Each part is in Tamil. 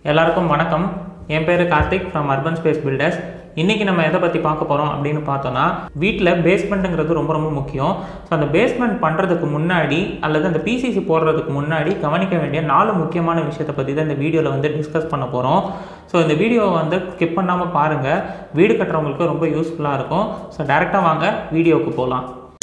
எல்லாருக்கும் வணக்கம் என் பேர் Karthik from Urban Space Builders இன்றைக்கி நம்ம எதை பற்றி பார்க்க போகிறோம் அப்படின்னு பார்த்தோன்னா வீட்டில் பேஸ்மெண்ட்டுங்கிறது ரொம்ப ரொம்ப முக்கியம் ஸோ அந்த பேஸ்மெண்ட் பண்ணுறதுக்கு முன்னாடி அல்லது அந்த பிசிசி போடுறதுக்கு முன்னாடி கவனிக்க வேண்டிய நாலு முக்கியமான விஷயத்தை பற்றி தான் இந்த வீடியோவில் வந்து டிஸ்கஸ் பண்ண போகிறோம் ஸோ இந்த வீடியோவை வந்து ஸ்கிப் பண்ணாமல் பாருங்கள் வீடு கட்டுறவங்களுக்கு ரொம்ப யூஸ்ஃபுல்லாக இருக்கும் ஸோ டேரெக்டாக வாங்க வீடியோவுக்கு போகலாம்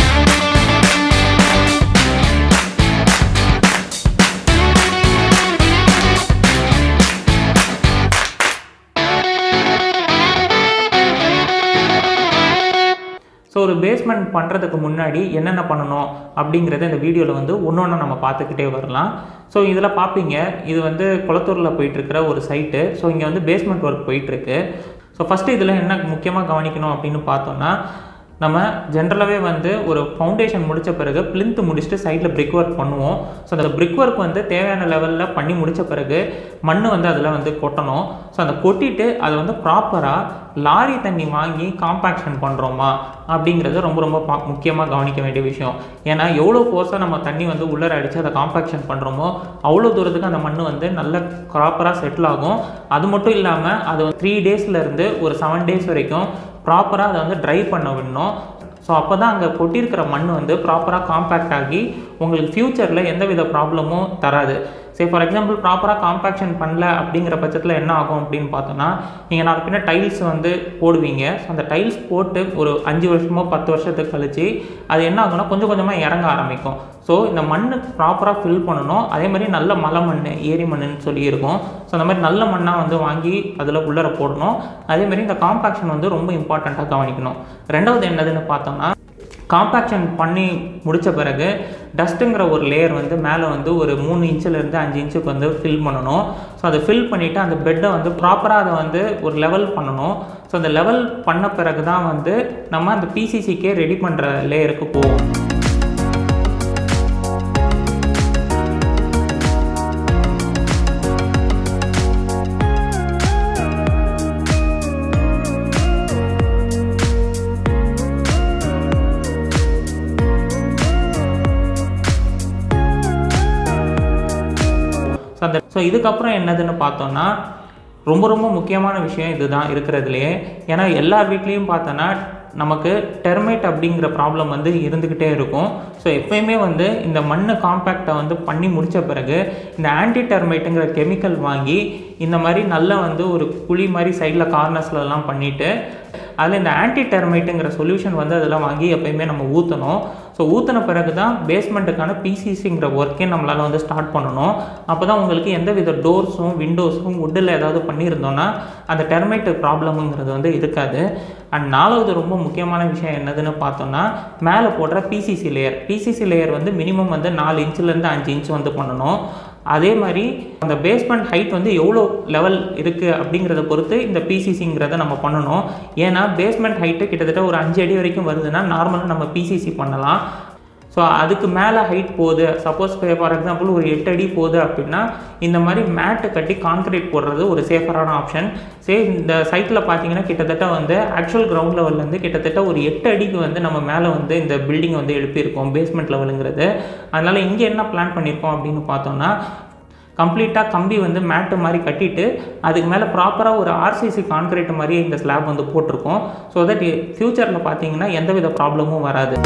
ஸோ ஒரு பேஸ்மெண்ட் பண்ணுறதுக்கு முன்னாடி என்னென்ன பண்ணணும் அப்படிங்கிறத இந்த வீடியோவில் வந்து ஒன்று ஒன்று நம்ம பார்த்துக்கிட்டே வரலாம் ஸோ இதில் பார்ப்பீங்க இது வந்து குளத்தூரில் போயிட்டுருக்கிற ஒரு சைட்டு ஸோ இங்கே வந்து பேஸ்மெண்ட் ஒர்க் போயிட்டுருக்கு ஸோ ஃபஸ்ட்டு இதில் என்ன முக்கியமாக கவனிக்கணும் அப்படின்னு பார்த்தோன்னா நம்ம ஜென்ரலாகவே வந்து ஒரு ஃபவுண்டேஷன் முடித்த பிறகு பிளிந்த் முடிச்சுட்டு சைடில் பிரிக் ஒர்க் பண்ணுவோம் ஸோ அந்த பிரிக் ஒர்க் வந்து தேவையான லெவலில் பண்ணி முடித்த பிறகு மண் வந்து அதில் வந்து கொட்டணும் ஸோ அந்த கொட்டிட்டு அதை வந்து ப்ராப்பராக லாரி தண்ணி வாங்கி காம்பேக்ஷன் பண்ணுறோமா அப்படிங்கிறது ரொம்ப ரொம்ப பா முக்கியமாக கவனிக்க வேண்டிய விஷயம் ஏன்னா எவ்வளோ ஃபோர்ஸாக நம்ம தண்ணி வந்து உள்ளர அடித்து அதை காம்பேக்ஷன் பண்ணுறோமோ அவ்வளோ தூரத்துக்கு அந்த மண் வந்து நல்ல ப்ராப்பராக செட்டில் ஆகும் அது மட்டும் இல்லாமல் அது த்ரீ டேஸ்லேருந்து ஒரு செவன் டேஸ் வரைக்கும் ப்ராப்பராக அதை வந்து ட்ரை பண்ண விடணும் ஸோ அப்போ தான் அங்கே கொட்டியிருக்கிற மண் வந்து ப்ராப்பராக காம்பேக்ட் ஆகி உங்களுக்கு ஃப்யூச்சரில் எந்த வித ப்ராப்ளமும் தராது சரி ஃபார் எக்ஸாம்பிள் ப்ராப்பராக காம்பேக்ஷன் பண்ணல அப்படிங்கிற பட்சத்தில் என்ன ஆகும் அப்படின்னு பார்த்தோன்னா நீங்கள் நாலு பின்ன டைல்ஸ் வந்து போடுவீங்க ஸோ அந்த டைல்ஸ் போட்டு ஒரு அஞ்சு வருஷமோ பத்து வருஷத்துக்கு கழிச்சு அது என்ன ஆகும்னா கொஞ்சம் கொஞ்சமாக இறங்க ஆரம்பிக்கும் ஸோ இந்த மண் ப்ராப்பராக ஃபில் பண்ணணும் அதே மாதிரி நல்ல மலை மண் ஏரி மண்ணுன்னு சொல்லி இருக்கும் ஸோ அந்த மாதிரி நல்ல மண்ணாக வந்து வாங்கி அதில் உள்ளர போடணும் அதே மாதிரி இந்த காம்பேக்ஷன் வந்து ரொம்ப இம்பார்ட்டண்ட்டாக கவனிக்கணும் ரெண்டாவது என்னதுன்னு பார்த்தோம்னா காம்பேக்ஷன் பண்ணி முடித்த பிறகு டஸ்ட்டுங்கிற ஒரு லேயர் வந்து மேலே வந்து ஒரு மூணு இன்ச்சிலேருந்து அஞ்சு இன்ச்சுக்கு வந்து ஃபில் பண்ணணும் ஸோ அதை ஃபில் பண்ணிவிட்டு அந்த பெட்டை வந்து ப்ராப்பராக அதை வந்து ஒரு லெவல் பண்ணணும் ஸோ அந்த லெவல் பண்ண பிறகு தான் வந்து நம்ம அந்த பிசிசிக்கே ரெடி பண்ணுற லேயருக்கு போவோம் ஸோ அந்த ஸோ இதுக்கப்புறம் என்னதுன்னு பார்த்தோன்னா ரொம்ப ரொம்ப முக்கியமான விஷயம் இதுதான் இருக்கிறதுலையே ஏன்னா எல்லா வீட்லேயும் பார்த்தோன்னா நமக்கு டெர்மைட் அப்படிங்கிற ப்ராப்ளம் வந்து இருந்துக்கிட்டே இருக்கும் ஸோ எப்பயுமே வந்து இந்த மண் காம்பேக்டை வந்து பண்ணி முடித்த பிறகு இந்த ஆன்டி டெர்மைட்டுங்கிற கெமிக்கல் வாங்கி இந்த மாதிரி நல்லா வந்து ஒரு குழி மாதிரி சைடில் கார்னர்ஸ்லலாம் பண்ணிவிட்டு அதில் இந்த ஆன்டி டெர்மைட்டுங்கிற சொல்யூஷன் வந்து அதெல்லாம் வாங்கி எப்பயுமே நம்ம ஊற்றணும் ஸோ ஊற்றின பிறகு தான் பேஸ்மெண்ட்டுக்கான பிசிசிங்கிற ஒர்க்கே நம்மளால் வந்து ஸ்டார்ட் பண்ணணும் அப்போ தான் உங்களுக்கு எந்த வித டோர்ஸும் விண்டோஸும் வுட்டில் ஏதாவது பண்ணியிருந்தோன்னா அந்த டெர்மைட்டு ப்ராப்ளமுங்கிறது வந்து இருக்காது அண்ட் நாலாவது ரொம்ப முக்கியமான விஷயம் என்னதுன்னு பார்த்தோன்னா மேலே போடுற பிசிசி லேயர் பிசிசி லேயர் வந்து மினிமம் வந்து நாலு இன்ச்சுலேருந்து அஞ்சு இன்ச் வந்து பண்ணணும் அதே மாதிரி அந்த பேஸ்மெண்ட் ஹைட் வந்து எவ்வளோ லெவல் இருக்குது அப்படிங்கிறத பொறுத்து இந்த பிசிசிங்கிறத நம்ம பண்ணணும் ஏன்னா பேஸ்மெண்ட் ஹைட்டு கிட்டத்தட்ட ஒரு அஞ்சு அடி வரைக்கும் வருதுன்னா நார்மலாக நம்ம பிசிசி பண்ணலாம் ஸோ அதுக்கு மேலே ஹைட் போகுது சப்போஸ் ஃபார் எக்ஸாம்பிள் ஒரு எட்டு அடி போகுது அப்படின்னா இந்த மாதிரி மேட்டு கட்டி கான்க்ரீட் போடுறது ஒரு சேஃபரான ஆப்ஷன் சே இந்த சைட்டில் பார்த்தீங்கன்னா கிட்டத்தட்ட வந்து ஆக்சுவல் கிரவுண்ட் லெவல்லேருந்து கிட்டத்தட்ட ஒரு எட்டு அடிக்கு வந்து நம்ம மேலே வந்து இந்த பில்டிங் வந்து எழுப்பியிருக்கோம் பேஸ்மெண்ட் லெவலுங்கிறது அதனால் இங்கே என்ன பிளான் பண்ணியிருக்கோம் அப்படின்னு பார்த்தோன்னா கம்ப்ளீட்டாக கம்பி வந்து மேட்டு மாதிரி கட்டிட்டு அதுக்கு மேலே ப்ராப்பராக ஒரு ஆர்சிசி கான்க்ரீட் மாதிரி இந்த ஸ்லாப் வந்து போட்டிருக்கோம் ஸோ தட் ஃப்யூச்சரில் பார்த்தீங்கன்னா எந்தவித ப்ராப்ளமும் வராது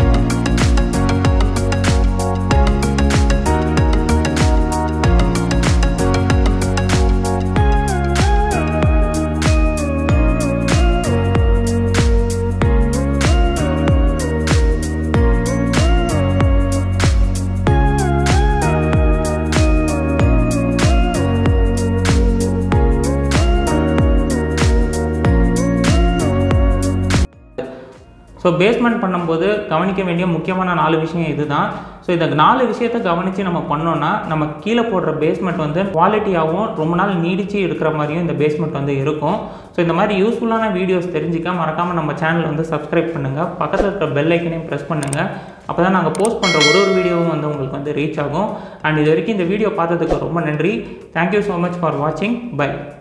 ஸோ பேஸ்மெண்ட் பண்ணும்போது கவனிக்க வேண்டிய முக்கியமான நாலு விஷயம் இதுதான் ஸோ இந்த நாலு விஷயத்தை கவனித்து நம்ம பண்ணோன்னா நம்ம கீழே போடுற பேஸ்மெண்ட் வந்து குவாலிட்டியாகவும் ரொம்ப நாள் நீடிச்சு இருக்கிற மாதிரியும் இந்த பேஸ்மெண்ட் வந்து இருக்கும் ஸோ இந்த மாதிரி யூஸ்ஃபுல்லான வீடியோஸ் தெரிஞ்சுக்க மறக்காமல் நம்ம சேனல் வந்து சப்ஸ்கிரைப் பண்ணுங்கள் பக்கத்தில் இருக்கிற பெல் ஐக்கனையும் ப்ரெஸ் பண்ணுங்கள் அப்போ தான் நாங்கள் போஸ்ட் பண்ணுற ஒரு ஒரு வீடியோவும் வந்து உங்களுக்கு வந்து ரீச் ஆகும் அண்ட் இது வரைக்கும் இந்த வீடியோ பார்த்ததுக்கு ரொம்ப நன்றி தேங்க்யூ ஸோ மச் ஃபார் வாட்சிங் பை